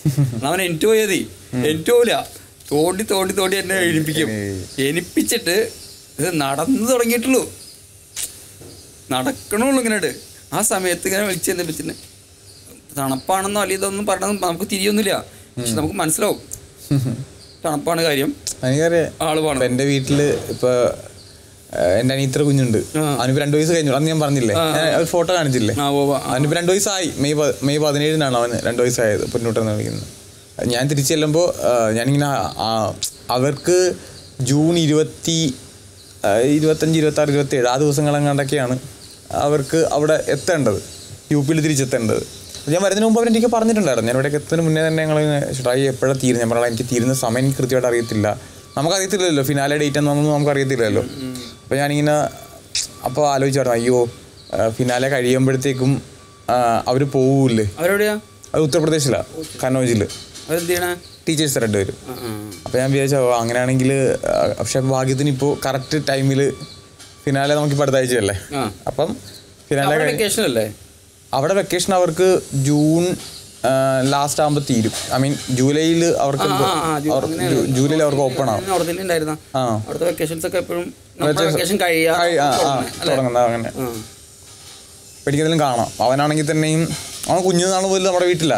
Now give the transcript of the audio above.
അവൻ എനിക്ക് പോയതി എനിക്ക് പോവില്ല തോണ്ടി തോണ്ടി തോണ്ടി എന്നെ എഴുപ്പിക്കും ഏയ്. എനിപ്പിച്ചിട്ട് ഇത് നടന്നു തുടങ്ങിയിട്ടുള്ളൂ നടക്കണുള്ളൂ ഇങ്ങനെ ആ സമയത്ത് ഇങ്ങനെ വിളിച്ച് എന്നിപ്പിച്ചിട്ട് തണുപ്പാണെന്നോ അല്ലെങ്കിൽ ഇതൊന്നും പറഞ്ഞത് നമുക്ക് തിരിയൊന്നുമില്ല പക്ഷെ നമുക്ക് മനസ്സിലാവും തണുപ്പാണ് കാര്യം എനിക്കറിയാം ആള് ഇപ്പൊ വേണം എന്റെ വീട്ടില് ഇപ്പൊ ഏഹ്, എന്റെ അനിയത്ര കുഞ്ഞുണ്ട് ആ. അവനിപ്പോ രണ്ടു വയസ്സ് കഴിഞ്ഞു അന്ന് ഞാൻ പറഞ്ഞില്ലേ ആ. ഞാൻ ഒരു ഫോട്ടോ കാണിച്ചില്ലേ ആ പോവാ അവനിപ്പോ രണ്ടു വയസ്സായി മെയ് പ- മെയ് പതിനേഴിനാണ് അവന് രണ്ടു വയസ്സായത് പൊന്നൂട്ടെന്ന് വിളിക്കുന്നത് ഞാൻ തിരിച്ചു ചെല്ലുമ്പോൾ ഞാനിങ്ങനെ ആ- അവർക്ക് ജൂൺ ഇരുപത്തി ആ, ഇരുപത്തഞ്ച് ഇരുപത്തി ആറ് ഇരുപത്തി ഏഴ് ആ ദിവസങ്ങളെങ്ങാണ്ടൊക്കെയാണ് അവർക്ക് അവിടെ എത്തേണ്ടത് യു പിയിൽ തിരിച്ചെത്തേണ്ടത് ഞാൻ വരുന്നതിന് മുമ്പ് അവരെനിക്ക് പറഞ്ഞിട്ടുണ്ടായിരുന്നു ഞാൻ ഇവിടേക്ക് എത്തുന്നതിന് മുന്നേ തന്നെ ഞങ്ങൾ ഷായി എപ്പോഴാണ് തീരുന്നത് ഞാൻ പറഞ്ഞാൽ എനിക്ക് തീരുന്ന സമയം എനിക്ക് കൃത്യമായിട്ട് അറിയത്തില്ല നമുക്കറിയത്തില്ലല്ലോ ഫിനാലെ ഡേറ്റ് എന്നൊന്നും നമുക്കറിയത്തില്ലല്ലോ അപ്പോൾ ഞാനിങ്ങനെ അപ്പോൾ ആലോചിച്ചു പറഞ്ഞു അയ്യോ ഫിനാലെ കഴിയുമ്പോഴത്തേക്കും അവർ പോവൂല്ലേ അവരെവിടെയാ അത് ഉത്തർപ്രദേശിലാണ് കന്നോജിൽ അവരെന്ത് ചെയ്യണേ ടീച്ചേഴ്സ് രണ്ട് പേരും ആ, ആ. അപ്പോൾ ഞാൻ വിചാരിച്ചു ഓ, അങ്ങനെയാണെങ്കിൽ ആ, പക്ഷെ ഭാഗ്യത്തിന് ഇപ്പോൾ കറക്റ്റ് ടൈമിൽ ഫിനാലെ നമുക്കിപ്പോൾ അടുത്ത ആഴ്ചയല്ലേ ആ. അപ്പം ഫിനാലെ അവിടെ കഴി- വെക്കേഷൻ അല്ലേ അവിടെ വെക്കേഷൻ അവർക്ക് ജൂൺ ലാസ്റ്റ് ആകുമ്പോൾ തീരും ഐ മീൻ ജൂലൈയിൽ അവർക്ക് ആ, ആ, ആ, ജൂ- അവർ- അങ്ങനെയാണ്. ജൂ- ജൂലൈയിൽ അവർക്ക് ഓപ്പൺ ആവും നോർത്ത് ഇന്ത്യ ഉണ്ടായിരുന്ന ആ അവിടുത്തെ വെക്കേഷൻസ് ഒക്കെ എപ്പോഴും Vacation- വെക്കേഷൻ കഴിയാ കഴി- ആ, ആ, തുടങ്ങുന്നെ, അല്ലേ? തുടങ്ങുന്നത് അങ്ങനെ ആ. ഇപ്പം എനിക്കെന്തെങ്കിലും കാണാം അവനാണെങ്കിൽ തന്നെയും അവൻ കുഞ്ഞുനാൾ പോലും നമ്മുടെ വീട്ടില